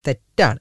തെറ്റാണ്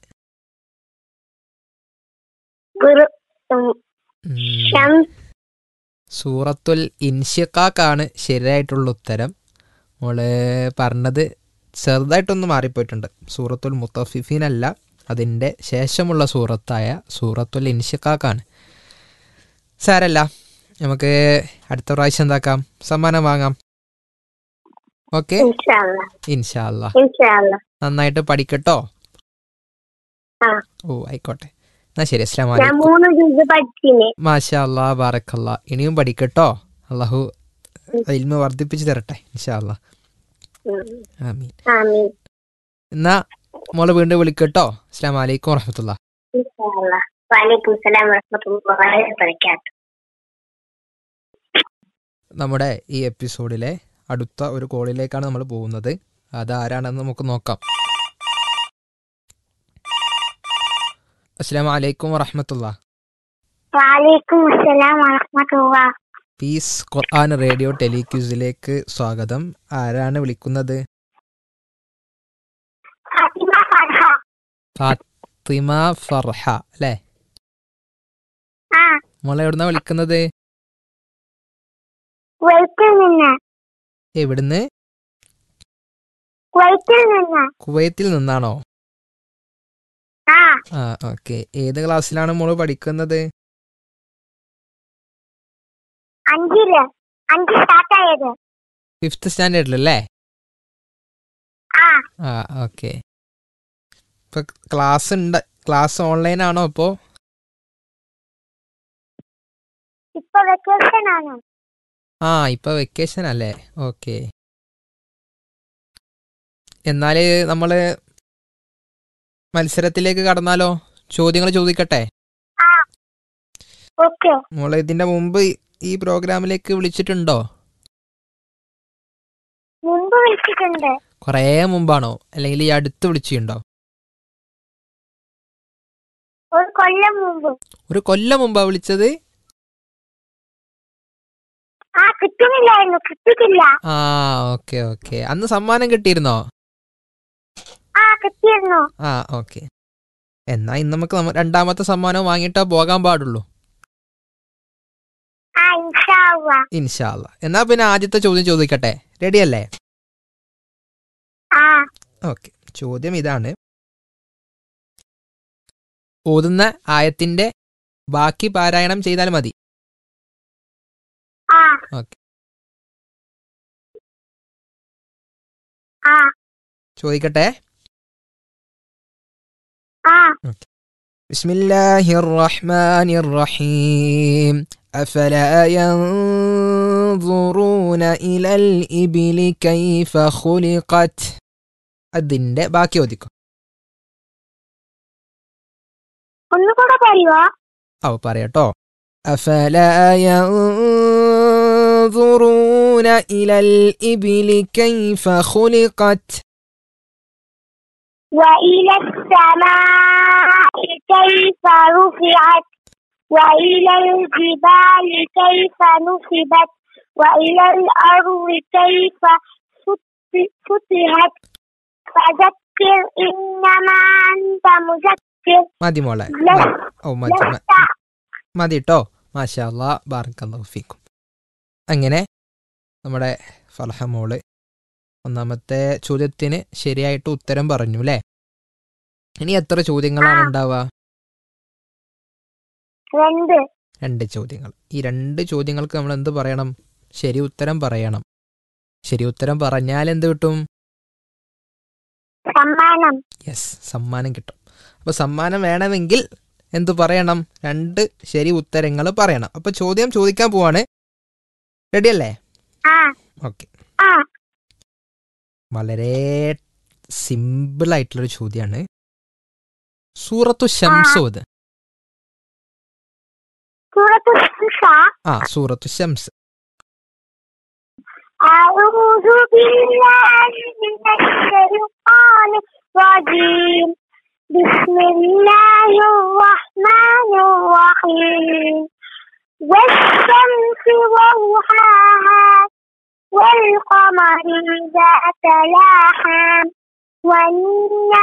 ഗുരു ഉം, ഉം. ഷം സൂറത്തുൽ ഇൻഷിഖാക്കാണ് ശരിയായിട്ടുള്ള ഉത്തരം മോള് പറഞ്ഞത് ചെറുതായിട്ടൊന്ന് മാറിപ്പോയിട്ടുണ്ട് സൂറത്തുൽ മുത്തഫിഫീൻ അല്ല അതിൻ്റെ ശേഷമുള്ള സൂറത്തായ സൂറത്തുൽ ഇൻഷിഖാക്കാണ് സാരല്ല നമുക്ക് അടുത്ത പ്രാവശ്യം എന്താക്കാം സമ്മാനം വാങ്ങാം ഓക്കെ ഇൻഷാല്ല ഇൻഷാല്ല ഇൻഷാല്ല നന്നായിട്ട് പഠിക്കട്ടോ ആ. ഓ ആയിക്കോട്ടെ എന്നാ ശരി അസ്ലാം ഞാൻ വലൈക്കും മൂന്ന് ജുസ് പഠിച്ചിനെ മാഷാ അല്ലാ ബാറക്കല്ല ഇനിയും പഠിക്കട്ടോ അള്ളാഹു ഇൽമ വർദ്ധിപ്പിച്ചു തരട്ടെ ഇൻഷാ അല്ലാ ഉം. ആമീൻ ആമീൻ എന്നാ മോളെ വീണ്ടും വിളിക്കട്ടോ അസ്ലാം വലൈക്കും വറഹമത്തുള്ള ഇൻഷാല്ല വലൈക്കും സലാം വറഹ്മത്തുള്ളാഹി വബറകാതുഹു നമ്മുടെ ഈ എപ്പിസോഡിലെ അടുത്ത ഒരു കോളിലേക്കാണ് നമ്മൾ പോകുന്നത് അതാരാണെന്ന് നമുക്ക് നോക്കാം അസ്ലാം വലൈക്കും വറഹമത്തുള്ള വലൈക്കും അസ്സലാം വറഹ്മത്തുള്ളാഹി പീസ് ഖുർആൻ റേഡിയോ ടെലിക്യൂസിലേക്ക് സ്വാഗതം ആരാണ് വിളിക്കുന്നത് ഫാത്തിമ ഫർഹ ഫാത്തിമ ഫർഹ അല്ലേ ആ മോളെ എവിടുന്നാ വിളിക്കുന്നത് കുവൈറ്റിൽ നിന്ന് എവിടുന്ന് കുവൈറ്റിൽ നിന്ന് കുവൈത്തിൽ നിന്നാണോ ആ ആ ഓക്കെ ഏത് ക്ലാസ്സിലാണ് മോള് പഠിക്കുന്നത് അഞ്ചില് അഞ്ച് സ്റ്റാർട്ട് ആയത് ഫിഫ്ത്ത് സ്റ്റാൻഡേർഡിലല്ലേ ആ ആ ഓക്കെ ഇപ്പൊ ക്ലാസ് ഉണ്ട് ക്ലാസ് ഓൺലൈൻ ആണോ ഇപ്പോ ഇപ്പൊ വെക്കേഷൻ ആണ് ആ ഇപ്പൊ വെക്കേഷൻ അല്ലേ ഓക്കെ എന്നാല് നമ്മള് മത്സരത്തിലേക്ക് കടന്നാലോ ചോദ്യങ്ങൾ ചോദിക്കട്ടെ ഓക്കെ മോളെ ഇതിന്റെ മുമ്പ് ഈ പ്രോഗ്രാമിലേക്ക് വിളിച്ചിട്ടുണ്ടോ മുൻപ് വിളിച്ചിട്ടുണ്ട് കുറേ മുമ്പാണോ അല്ലെങ്കിൽ ഈ അടുത്ത് വിളിച്ചിട്ടുണ്ടോ ഒരു കൊല്ലം മുമ്പ് ഒരു കൊല്ലം മുമ്പാ വിളിച്ചത് ആ കിട്ടുന്നില്ലായിരുന്നു കിട്ടിയിട്ടില്ല ആ ഓക്കെ ഓക്കെ അന്ന് സമ്മാനം കിട്ടിയിരുന്നോ ആ കിട്ടിയിരുന്നു ആ ഓക്കെ എന്നാ ഇന്ന് നമുക്ക് നമ്മ- രണ്ടാമത്തെ സമ്മാനം വാങ്ങിയിട്ടാ പോകാൻ പാടുള്ളൂ ആ ഇൻഷാ അള്ളാ ഇൻഷാല്ല എന്നാ പിന്നെ ആദ്യത്തെ ചോദ്യം ചോദിക്കട്ടെ റെഡി അല്ലേ ആ ഓക്കെ ചോദ്യം ഇതാണ് ഓതുന്ന ആയത്തിന്റെ ബാക്കി പാരായണം ചെയ്താൽ മതി ആ ഓക്കെ ആ ചോദിക്കട്ടെ ആ بسم الله الرحمن الرحيم أفلا ينظرون إلى الإبل كيف خلقت അതിന്റെ ബാക്കി ചോദിക്കും ഒന്നുകൂടെ പറയുവോ അവ പറയട്ടോ أفلا ينظرون إلى الإبل كيف خلقت وإلى السماء كيف رفعت وإلى الجبال كيف نصبت وإلى الأرض كيف سط- سطحت فذكر إنما أنت مذكر മതി മോളെ لست ഓ മതി മ- لست മതി കേട്ടോ മാഷാ അല്ലാ ബാറക്കല്ലാഹു ഫീക്കും അങ്ങനെ നമ്മുടെ ഫലഹ മോള് ഒന്നാമത്തെ ചോദ്യത്തിന് ശരിയായിട്ട് ഉത്തരം പറഞ്ഞു അല്ലേ ഇനി എത്ര ചോദ്യങ്ങളാണ് ആ. ഉണ്ടാവുക രണ്ട് രണ്ട് ചോദ്യങ്ങൾ ഈ രണ്ട് ചോദ്യങ്ങൾക്ക് നമ്മൾ എന്ത് പറയണം ശരി ഉത്തരം പറയണം ശരി ഉത്തരം പറഞ്ഞാൽ എന്ത് കിട്ടും സമ്മാനം യെസ് സമ്മാനം കിട്ടും അപ്പോൾ സമ്മാനം വേണമെങ്കിൽ എന്ത് പറയണം രണ്ട് ശരി ഉത്തരങ്ങൾ പറയണം അപ്പോൾ ചോദ്യം ചോദിക്കാൻ പോവാണ് റെഡി അല്ലേ ആ ഓക്കെ ആ വളരെ സിമ്പിൾ ആയിട്ടുള്ളൊരു ചോദ്യമാണ് സൂറത്തു ഷംസോദ് സൂറത്ത് ശംസ ആ സൂറത്തു ഷംസ് أعوذ بالله من الشيطان الرجيم بسم الله الرحمن الرحيم والشمس وضحاها والقمر إذا تلاها والنهار